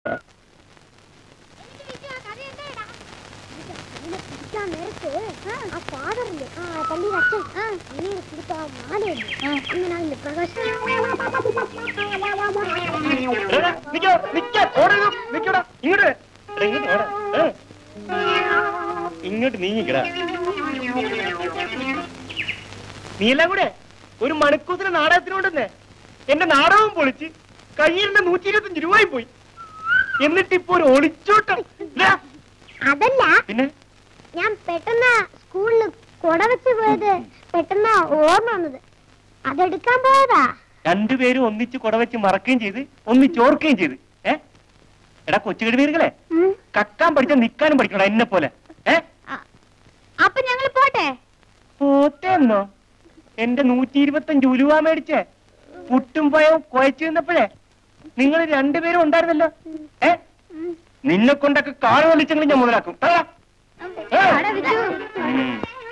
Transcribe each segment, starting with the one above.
ആ ഫാദറില്ലേ ആ പള്ളിയുടെ അച്ഛൻ അങ്ങനെ കൊടുത്ത ആ മാലയില്ലേ ഇങ്ങനെ അതിന്റെ പ്രകാശം എടാ, നിക്കോ, നിക്കോ, ഓടരുത്, നിക്കോടാ, ഇങ്ങോട്ട് എടാ, ഇങ്ങോട്ട് വാടാ, ഏ. ഇങ്ങോട്ട് നീങ്ങിക്കടാ നീ എല്ലാം കൂടെ ഒരു മണിക്കൂറിന് നാടകത്തിനുണ്ടെന്നേ എന്റെ നാടകവും പൊളിച്ച് കയ്യിലിന്റെ നൂറ്റി ഇരുപത്തഞ്ച് രൂപയായി പോയി എന്നിട്ട് ഇപ്പൊ ഒരു ഒളിച്ചോട്ടം ഇല്ല. അതല്ല പിന്നെ ഞാൻ പെട്ടെന്ന് സ്കൂളിൽ കൊട വെച്ച് പോയത് പെട്ടെന്ന് ഓർമ്മ വന്നത് അതെടുക്കാൻ പോയതാ രണ്ടുപേരും ഒന്നിച്ച് കുടവെച്ച് മറക്കുകയും ചെയ്ത് ഒന്നിച്ച് ഓർക്കുകയും ചെയ്ത് ഏ എടാ കൊച്ചു കഴിവീരുകളെ ഉം. കക്കാൻ പഠിച്ച നിക്കാനും പഠിക്കണോ എന്നെ പോലെ ഏ അപ്പൊ ഞങ്ങൾ പോട്ടെ പോത്തേന്നോ എന്റെ നൂറ്റി ഇരുപത്തഞ്ച് ഉലുവ മേടിച്ചേ പുട്ടും പയവും കുഴച്ചു നിന്നപ്പോഴേ നിങ്ങൾ രണ്ടുപേരും ഉണ്ടായിരുന്നല്ലോ ഏ നിന്നെ കൊണ്ടൊക്കെ കാറ് വലിച്ചെങ്കിലും ഞാൻ മുതലാക്കും തള്ളാ. ഏ? അവിടെ വിട്ടു. ഉം.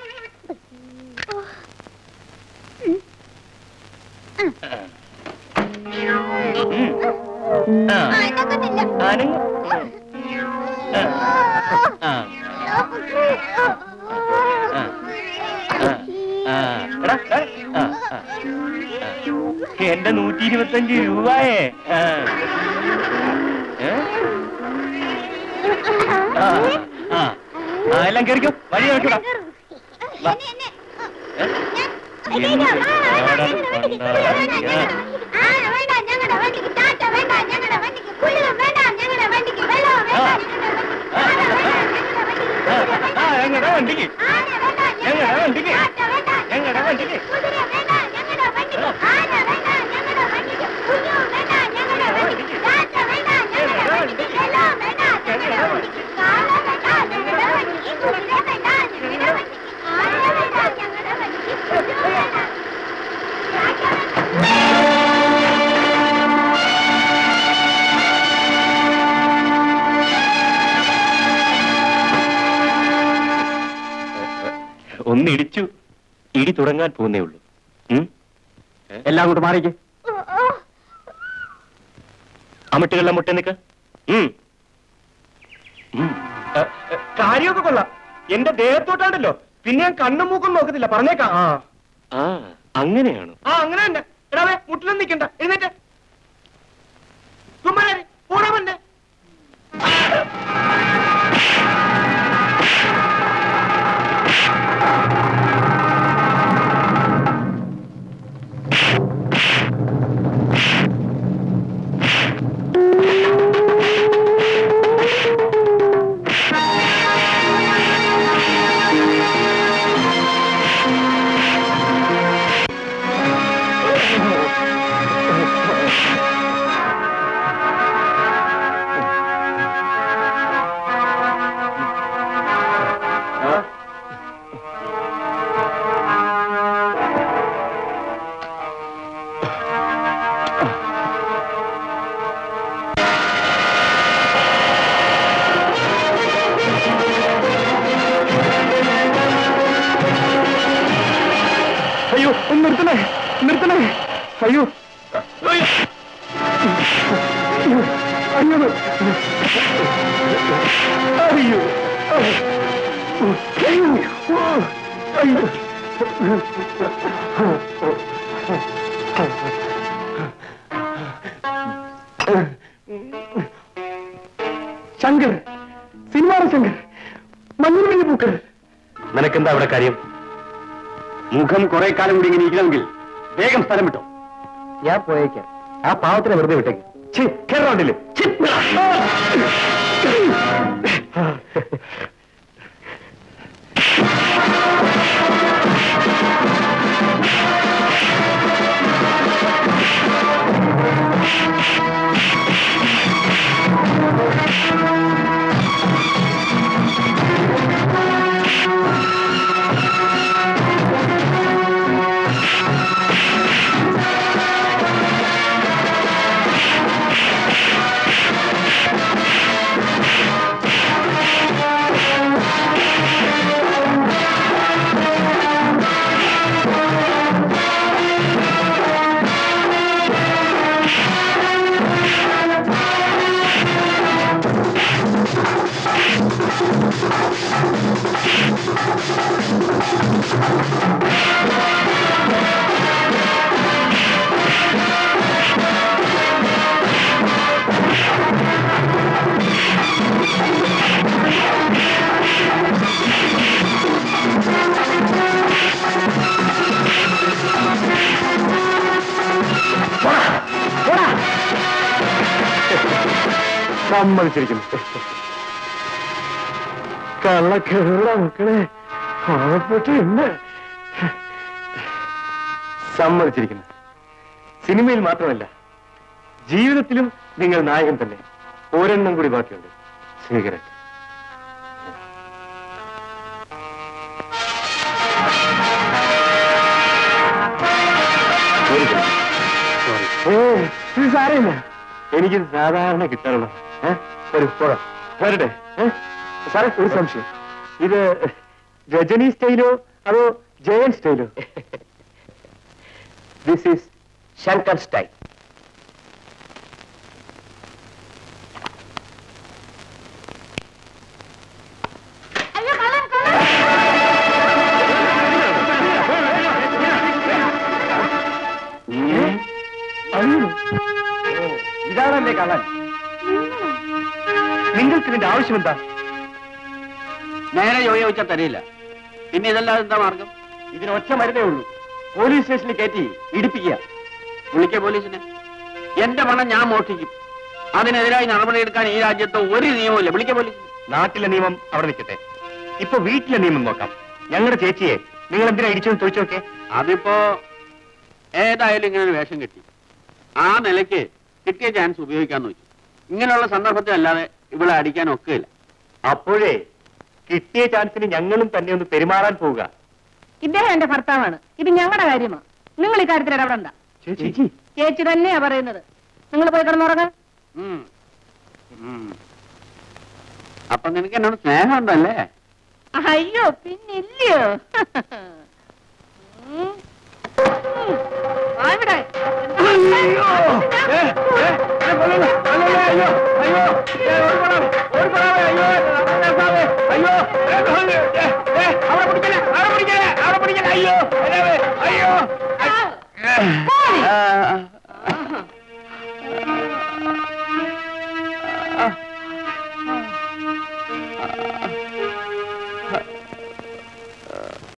ഉം. ആ. ആ, ഇതൊക്കത്തില്ല. അനങ്ങ്. ആ. ആ. ആ. ആ. എടാ, എടാ. ആ, ആ. ആ. എന്റെ നൂറ്റി ഇരുപത്തഞ്ച് രൂപയേ ആ. ഏ? ആ. ആ. ആ, എല്ലാം കേറിക്കോ വഴി നോക്കിടാ വാ. എന്നെ, എന്നെ. ഏ? ഇല്ല, ഇല്ല. ആ, വേണ്ട, ഞങ്ങളുടെ വണ്ടിക്ക് പുല്ല് വേണ്ട, ഞങ്ങളുടെ- ആ, വേണ്ട, ഞങ്ങളുടെ വണ്ടിക്ക് ടാറ്റ വേണ്ട, ഞങ്ങളുടെ വണ്ടിക്ക് പുല്ല് വേണ്ട, ഞങ്ങളുടെ വണ്ടിക്ക് വെള്ളം വേണ്ട, ആ. ഞങ്ങളുടെ വണ്ടിക്ക് ആന വേണ്ട, ഞങ്ങളുടെ വണ്ടിക്ക് ആ, ആ, ഞങ്ങളുടെ വണ്ടിക്ക് ആന വേണ്ട, ഞങ്ങളുടെ വണ്ടിക്ക് ടാറ്റ വേണ്ട, ഞങ്ങളുടെ വണ്ടിക്ക് കുതിര വേണ്ട, ഞങ്ങളുടെ വണ്ടിക്ക് ആന വേണ്ട, ഞങ്ങളുടെ വണ്ടിക്ക് പുല്ല് വേണ്ട, ഞങ്ങളുടെ വണ്ടിക്ക് ടാറ്റ വേണ്ട, ഞങ്ങളുടെ വണ്ടിക്ക് വെള്ളം വേണ്ട, ഞങ്ങളുടെ വണ്ടിക്ക് കാള വേണ്ട, ഞങ്ങളുടെ വണ്ടിക്ക് കുതിര വേണ്ട, ഞങ്ങളുടെ വണ്ടിക്ക് ആന വേണ്ട, ഞങ്ങളുടെ വണ്ടിക്ക് പുല്ല് വേണ്ട. ടാറ്റ വേണ്ട. ഒന്ന് ഇടിച്ചു ഇടി തുടങ്ങാൻ പോകുന്നേ ഉള്ളൂ ഉം? എല്ലാം അങ്ങോട്ട് മാറിക്ക് ഓ, ഓ. അമിട്ടുകളുടെ മുട്ട നിക്ക ഉം. ഉം. ഏ, ഏ, കാര്യമൊക്കെ കൊള്ളാം എന്റെ ദേഹത്തോട്ടാണ്ടല്ലോ പിന്നെ ഞാൻ കണ്ണും മൂക്കും നോക്കത്തില്ല പറഞ്ഞേക്കാം ആ അങ്ങനെയാണ് ആ അങ്ങനെ തന്നെ എടാവേ മുട്ടിലും നിക്കണ്ട എഴുന്നേറ്റ് കുമാരൻ പോടാ പന്നെ അയ്യോ ഒന്ന് നിർത്തണേ നിർത്തണേ അയ്യോ അയ്യോ അയ്യോ അയ്യോ അയ്യോ അയ്യോ ശങ്കർ സിനിമാ ശങ്കർ മഞ്ഞുമണി പൂക്കൾ നിനക്കെന്താ അവിടെ കാര്യം മുഖം കുറെ കാലം കൂടി ഇങ്ങനെ ഇരിക്കണമെങ്കിൽ വേഗം സ്ഥലം വിട്ടോ ഞാൻ പോയേക്കാം ആ പാവത്തിനെ വെറുതെ വിട്ടേക്ക് കേരളത്തില് ആ സമ്മതിച്ചിരിക്കുന്നു കള്ളക്കേറ മക്കളെ പാവപ്പെട്ട് എന്ന് സമ്മതിച്ചിരിക്കുന്നു സിനിമയിൽ മാത്രമല്ല ജീവിതത്തിലും നിങ്ങൾ നായകൻ തന്നെ ഒരെണ്ണം കൂടി ബാക്കിയുണ്ട് സിഗരറ്റ് ഓ ഇത് സാരമില്ല എനിക്ക് സാധാരണ കിട്ടാറുള്ള ഒരു പോകാം വരട്ടെ ഏ? സാറേ ഒരു സംശയം ഇത് രജനി സ്റ്റൈലോ അതോ ജയൻ സ്റ്റൈലോ ദിസ് ഈസ് ശങ്കർ സ്റ്റൈൽ അയ്യോ കള്ളൻ കള്ളൻ ഇതാണല്ലേ കള്ളൻ നിങ്ങൾക്ക് ഇതിന്റെ ആവശ്യം എന്താ നേരെ ചോദിച്ചാൽ തരില്ല പിന്നെ ഇതല്ലാതെ എന്താ മാർഗം ഇതിന് ഒറ്റ മരുന്നേ ഉള്ളൂ പോലീസ് സ്റ്റേഷനിൽ കയറ്റി ഇടിപ്പിക്കുക വിളിക്ക പോലീസിനെ എന്റെ പണം ഞാൻ മോഷ്ടിക്കും അതിനെതിരായി നടപടിയെടുക്കാൻ ഈ രാജ്യത്ത് ഒരു നിയമമില്ല വിളിക്ക പോലീസിനെ നാട്ടിലെ നിയമം അവിടെ നിൽക്കട്ടെ ഇപ്പൊ വീട്ടിലെ നിയമം നോക്കാം ഞങ്ങളുടെ ചേച്ചിയെ നിങ്ങൾ എന്തിനാ ഇടിച്ചെന്ന് ചോദിച്ചു നോക്കേ അതിപ്പോ ഏതായാലും ഇങ്ങനെ ഒരു വേഷം കിട്ടി ആ നിലയ്ക്ക് കിട്ടിയ ചാൻസ് ഉപയോഗിക്കാന്ന് വെച്ചു ഇങ്ങനെയുള്ള സന്ദർഭത്തിൽ അല്ലാതെ ഇവിടെ അടിക്കാൻ ഒക്കുകയില്ല അപ്പോഴേ കിട്ടിയ ചാൻസിന് ഞങ്ങളും തന്നെ ഒന്ന് പെരുമാറാൻ പോവുക ഇദ്ദേഹം എന്റെ ഭർത്താവാണ് ഇത് ഞങ്ങളുടെ കാര്യമാണ് നിങ്ങൾ ഇക്കാര്യത്തിൽ ഇടപെടണ്ട ചേച്ചി ചേച്ചി തന്നെയാ പറയുന്നത് നിങ്ങൾ പോയി കിടന്നുറങ്ങ ഉം. ഉം. അപ്പൊ നിനക്ക് എന്നോട് സ്നേഹമുണ്ടല്ലേ അയ്യോ പിന്നില്ലയോ ഉം. ഉം. ആ ഇവിടെ